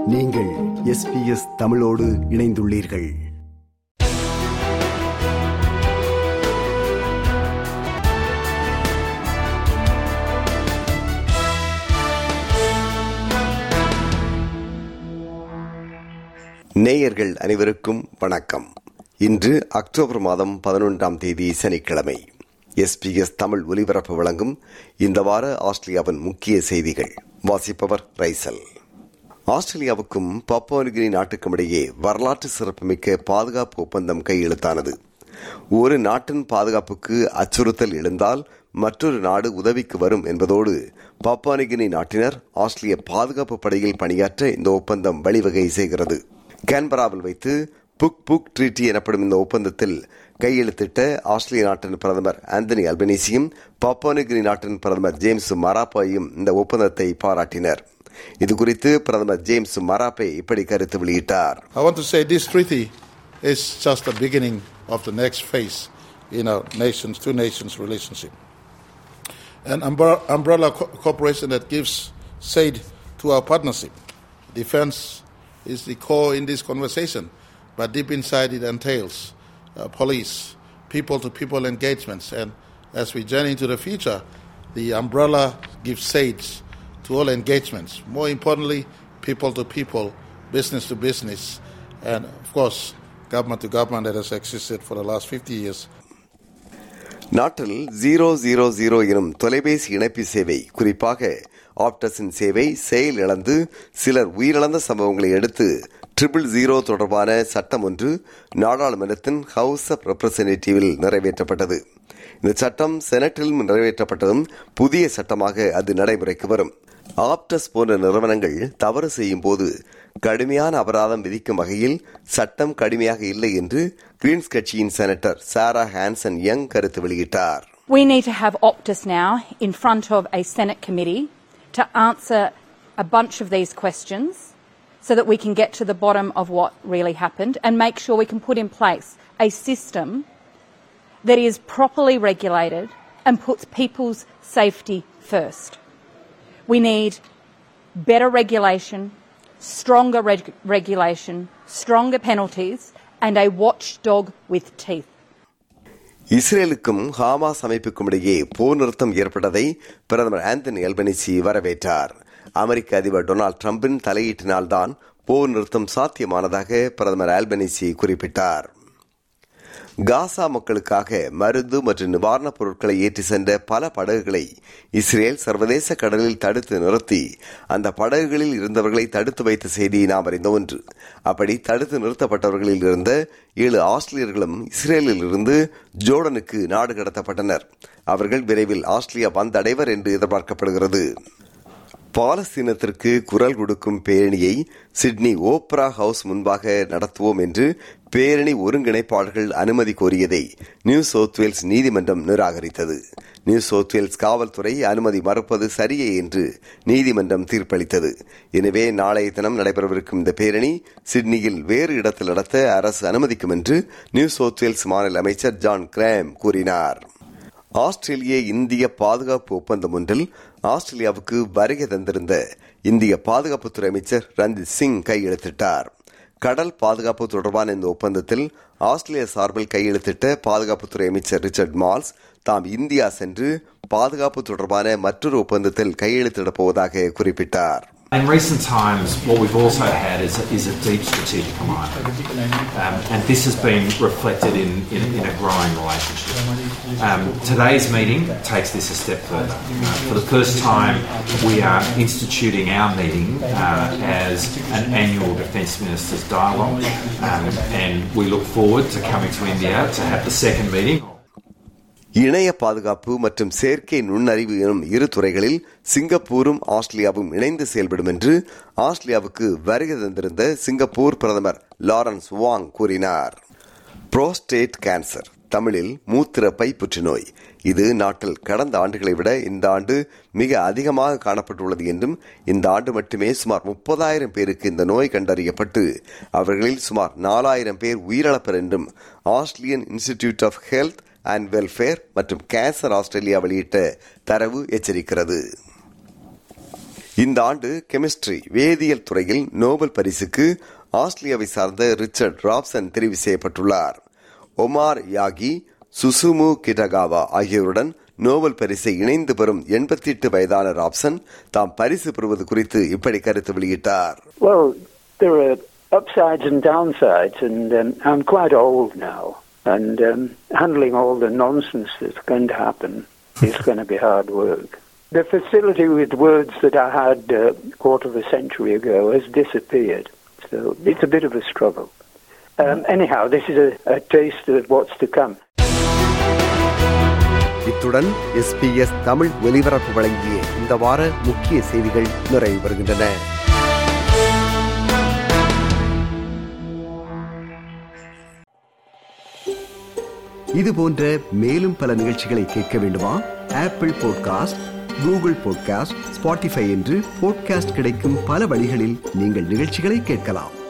நீங்கள் எஸ்பிஎஸ் தமிழோடு இணைந்துள்ளீர்கள் நேயர்கள் அனைவருக்கும் வணக்கம் இன்று அக்டோபர் மாதம் பதினொன்றாம் தேதி சனிக்கிழமை எஸ்பிஎஸ் தமிழ் ஒலிபரப்பு வழங்கும் இந்த வார ஆஸ்திரேலியாவின் முக்கிய செய்திகள் வாசிப்பவர் ரைசல் ஆஸ்திரேலியாவுக்கும் பப்பானுகிரி நாட்டுக்கும் இடையே வரலாற்று சிறப்புமிக்க பாதுகாப்பு ஒப்பந்தம் கையெழுத்தானது ஒரு நாட்டின் பாதுகாப்புக்கு அச்சுறுத்தல் எழுந்தால் மற்றொரு நாடு உதவிக்கு வரும் என்பதோடு பாப்பானிகினி நாட்டினர் ஆஸ்திரேலிய பாதுகாப்பு படையில் பணியாற்ற இந்த ஒப்பந்தம் வழிவகை செய்கிறது கேன்பராவில் வைத்து புக் புக் ட்ரீட்டி எனப்படும் இந்த ஒப்பந்தத்தில் கையெழுத்திட்ட ஆஸ்திரேலிய நாட்டின் பிரதமர் ஆந்தனி அல்பனீசியும் பாப்பானிகிரி நாட்டின் பிரதமர் ஜேம்ஸ் மராப்பாயும் இந்த ஒப்பந்தத்தை பாராட்டினர் இது குறித்து பிரதமர் ஜேம்ஸ் மராப்பே இப்படி கருத்து வெளியிட்டார் I want to say this treaty is just the beginning of the next phase in our nations, two nations relationship. An umbre- umbrella co- cooperation that gives shade to our partnership. Defense is the core in this conversation, but deep inside it entails uh, police, people to people engagements. And as we journey into the future, the umbrella gives shades to all engagements. More importantly, people to people, business to business, and of course, government to government that has existed for the last 50 years. நாட்டில் zero zero zero எனும் தொலைபேசி இணைப்பு சேவை குறிப்பாக ஆப்டஸின் சேவை செயல் இழந்து சிலர் உயிரிழந்த சம்பவங்களை அடுத்து ட்ரிபிள் ஜீரோ தொடர்பான சட்டம் ஒன்று நாடாளுமன்றத்தின் ஹவுஸ் ஆஃப் ரெப்ரசன்டேட்டிவில் நிறைவேற்றப்பட்டது இந்த சட்டம் செனட்டிலும் நிறைவேற்றப்பட்டதும் புதிய சட்டமாக அது நடைமுறைக்கு வரும் ஆப்டஸ் போன்ற நிறுவனங்கள் தவறு செய்யும் போது கடுமையான அபராதம் விதிக்கும் வகையில் சட்டம் கடுமையாக இல்லை என்று கிரீன்ஸ் கட்சியின் செனட்டர் சாரா ஹான்சன் யங் கருத்து வெளியிட்டார் We need to have Optus now in front of a Senate committee to answer a bunch of these questions so that we can get to the bottom of what really happened and make sure we can put in place a system that is properly regulated and puts people's safety first. We need better regulation, stronger reg- regulation, stronger penalties, and a watchdog with teeth. இஸ்ரேலுக்கும் Hamas அமைப்புக்கும் இடையே போர் நிறுத்தம் ஏற்பட்டதை பிரதமர் Anthony Albanese வரவேற்றார் அமெரிக்க அதிபர் Donald டிரம்பின் தலையீட்டினால்தான் போர் நிறுத்தம் சாத்தியமானதாக பிரதமர் ஆல்பனிசி குறிப்பிட்டார் காசா மக்களுக்காக மருந்து மற்றும் நிவாரணப் பொருட்களை ஏற்றி சென்ற பல படகுகளை இஸ்ரேல் சர்வதேச கடலில் தடுத்து நிறுத்தி அந்த படகுகளில் இருந்தவர்களை தடுத்து வைத்த செய்தி நாம் அறிந்த ஒன்று அப்படி தடுத்து நிறுத்தப்பட்டவர்களில் இருந்த ஏழு ஆஸ்திரேலியர்களும் இஸ்ரேலில் இருந்து ஜோர்டனுக்கு நாடு கடத்தப்பட்டனர் அவர்கள் விரைவில் ஆஸ்திரேலியா வந்தடைவர் என்று எதிர்பார்க்கப்படுகிறது பாலஸ்தீனத்திற்கு குரல் கொடுக்கும் பேரணியை சிட்னி ஓப்ரா ஹவுஸ் முன்பாக நடத்துவோம் என்று பேரணி ஒருங்கிணைப்பாளர்கள் அனுமதி கோரியதை நியூ சவுத் வேல்ஸ் நீதிமன்றம் நிராகரித்தது நியூ சவுத் வேல்ஸ் காவல்துறை அனுமதி மறுப்பது சரியே என்று நீதிமன்றம் தீர்ப்பளித்தது எனவே நாளைய தினம் நடைபெறவிருக்கும் இந்த பேரணி சிட்னியில் வேறு இடத்தில் நடத்த அரசு அனுமதிக்கும் என்று நியூ சவுத் வேல்ஸ் மாநில அமைச்சர் ஜான் கிராம் கூறினார் ஆஸ்திரேலிய இந்திய பாதுகாப்பு ஒப்பந்தம் ஒன்றில் ஆஸ்திரேலியாவுக்கு வருகை தந்திருந்த இந்திய பாதுகாப்புத்துறை அமைச்சர் ரஞ்சித் சிங் கையெழுத்திட்டார் கடல் பாதுகாப்பு தொடர்பான இந்த ஒப்பந்தத்தில் ஆஸ்திரேலியா சார்பில் கையெழுத்திட்ட பாதுகாப்புத்துறை அமைச்சர் ரிச்சர்ட் மால்ஸ் தாம் இந்தியா சென்று பாதுகாப்பு தொடர்பான மற்றொரு ஒப்பந்தத்தில் கையெழுத்திடப் போவதாக குறிப்பிட்டார் In recent times, what we've also had is a, is a deep strategic alignment, um, and this has been reflected in, in, in a growing relationship. Um, today's meeting takes this a step further. Uh, for the first time, we are instituting our meeting uh, as an annual Defence Ministers dialogue, um, and we look forward to coming to India to have the second meeting. இணைய பாதுகாப்பு மற்றும் செயற்கை நுண்ணறிவு எனும் இரு துறைகளில் சிங்கப்பூரும் ஆஸ்திரேலியாவும் இணைந்து செயல்படும் என்று ஆஸ்திரேலியாவுக்கு வருகை தந்திருந்த சிங்கப்பூர் பிரதமர் லாரன்ஸ் வாங் கூறினார் புரோஸ்டேட் கேன்சர் தமிழில் மூத்திரப்பை புற்றுநோய் இது நாட்டில் கடந்த ஆண்டுகளை விட இந்த ஆண்டு மிக அதிகமாக காணப்பட்டுள்ளது என்றும் இந்த ஆண்டு மட்டுமே சுமார் முப்பதாயிரம் பேருக்கு இந்த நோய் கண்டறியப்பட்டு அவர்களில் சுமார் நாலாயிரம் பேர் உயிரிழப்பர் என்றும் Australian Institute of Health and Welfare மற்றும் கேன்சர் ஆஸ்திரேலியா வெளியிட்ட தரவு எச்சரிக்கிறது இந்த ஆண்டு கெமிஸ்ட்ரி வேதியியல் துறையில் நோபல் பரிசுக்கு ஆஸ்திரேலியாவை சார்ந்த ரிச்சர்ட் ராப்சன் தெரிவு செய்யப்பட்டுள்ளார் ஒமார் யாகி சுசுமு கிடகாவா ஆகியோருடன் நோபல் பரிசை இணைந்து பெறும் எண்பத்தி எட்டு வயதான ராப்சன் தாம் பரிசு பெறுவது குறித்து இப்படி கருத்து வெளியிட்டார் Well, there are upsides and downsides, and um, I'm quite old now, and um, handling all the nonsense that's going to happen is going to be hard work. The facility with words that I had a quarter of a century ago has disappeared, so it's a bit of a struggle. Um, anyhow, this is a, a taste of what's to come. இத்துடன் SBS Tamil ஒலிபரப்பு வழங்கிய இந்த வார முக்கிய செய்திகள் நிறைவு பெறுகின்றன இது போன்ற மேலும் பல நிகழ்ச்சிகளை கேட்க வேண்டுமா Apple podcast Google podcast Spotify என்று பாட்காஸ்ட் கிடைக்கும் பல வழிகளில் நீங்கள் நிகழ்ச்சிகளை கேட்கலாம்